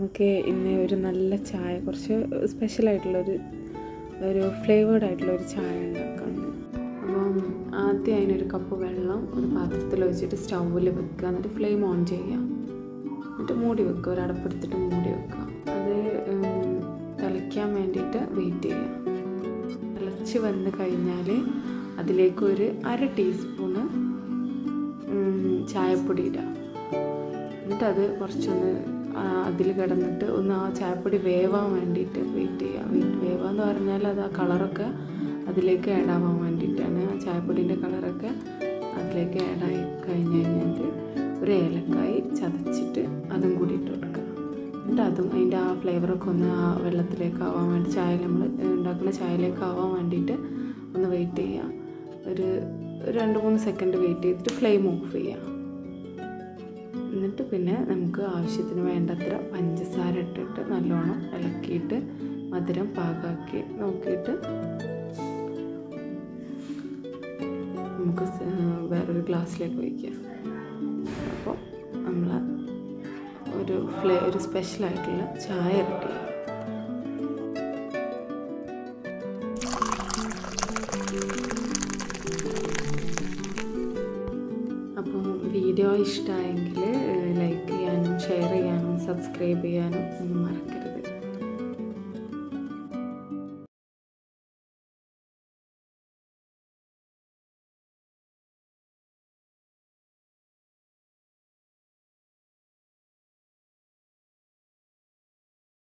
നമുക്ക് ഇന്ന് ഒരു നല്ല ചായ കുറച്ച് സ്പെഷ്യലായിട്ടുള്ളൊരു ഒരു ഫ്ലേവേർഡ് ആയിട്ടുള്ള ഒരു ചായ ഉണ്ടാക്കാനുണ്ട് അപ്പം ആദ്യം അതിനൊരു കപ്പ് വെള്ളം ഒരു പാത്രത്തിൽ വെച്ചിട്ട് സ്റ്റൗവിൽ വെക്കുക എന്നിട്ട് ഫ്ലെയിം ഓൺ ചെയ്യുക എന്നിട്ട് മൂടി വെക്കുക ഒരു അടപ്പെടുത്തിട്ട് മൂടി വെക്കുക അത് ഉം, തിളയ്ക്കാൻ വേണ്ടിയിട്ട് വെയിറ്റ് ചെയ്യുക തിളച്ച് വന്ന് കഴിഞ്ഞാൽ അതിലേക്ക് ഒരു അര ടീസ്പൂണ് ചായപ്പൊടി ഇടുക എന്നിട്ട് അത് കുറച്ചൊന്ന് അതിൽ കിടന്നിട്ട് ഒന്ന് ആ ചായപ്പൊടി വേവാൻ വേണ്ടിയിട്ട് വെയിറ്റ് ചെയ്യുക വെയിറ്റ് വേവാന്ന് പറഞ്ഞാൽ അത് ആ കളറൊക്കെ അതിലേക്ക് ആഡ് ആവാൻ വേണ്ടിയിട്ടാണ് ആ ചായപ്പൊടീൻ്റെ കളറൊക്കെ അതിലേക്ക് ആഡ് ആയി കഴിഞ്ഞ് കഴിഞ്ഞാൽ ഒരു ഏലക്കായി ചതച്ചിട്ട് അതും കൂടി ഇട്ട് കൊടുക്കുക എന്നിട്ട് അതും അതിൻ്റെ ആ ഫ്ലേവറൊക്കെ ഒന്ന് ആ വെള്ളത്തിലേക്ക് ആവാൻ വേണ്ടി ചായ നമ്മൾ ഉണ്ടാക്കുന്ന ചായയിലേക്ക് ആവാൻ വേണ്ടിയിട്ട് ഒന്ന് വെയിറ്റ് ചെയ്യുക ഒരു ഒരു രണ്ട് മൂന്ന് സെക്കൻഡ് വെയിറ്റ് ചെയ്തിട്ട് ഫ്ലെയിം ഓഫ് ചെയ്യുക എന്നിട്ട് പിന്നെ നമുക്ക് ആവശ്യത്തിന് വേണ്ടത്ര പഞ്ചസാര ഇട്ടിട്ട് നല്ലോണം ഇളക്കിയിട്ട് മധുരം പാകാക്കി നോക്കിയിട്ട് നമുക്ക് സ് വേറൊരു ഗ്ലാസ്സിലേക്ക് ഒഴിക്കാം അപ്പോൾ നമ്മൾ ഒരു ഫ്ലേ ഒരു സ്പെഷ്യലായിട്ടുള്ള ചായ റെഡി അപ്പോൾ വീഡിയോ ഇഷ്ടമായെങ്കിൽ ലൈക്ക് ചെയ്യാനും ഷെയർ ചെയ്യാനും സബ്സ്ക്രൈബ് ചെയ്യാനും ഒന്നും മറക്കരുത്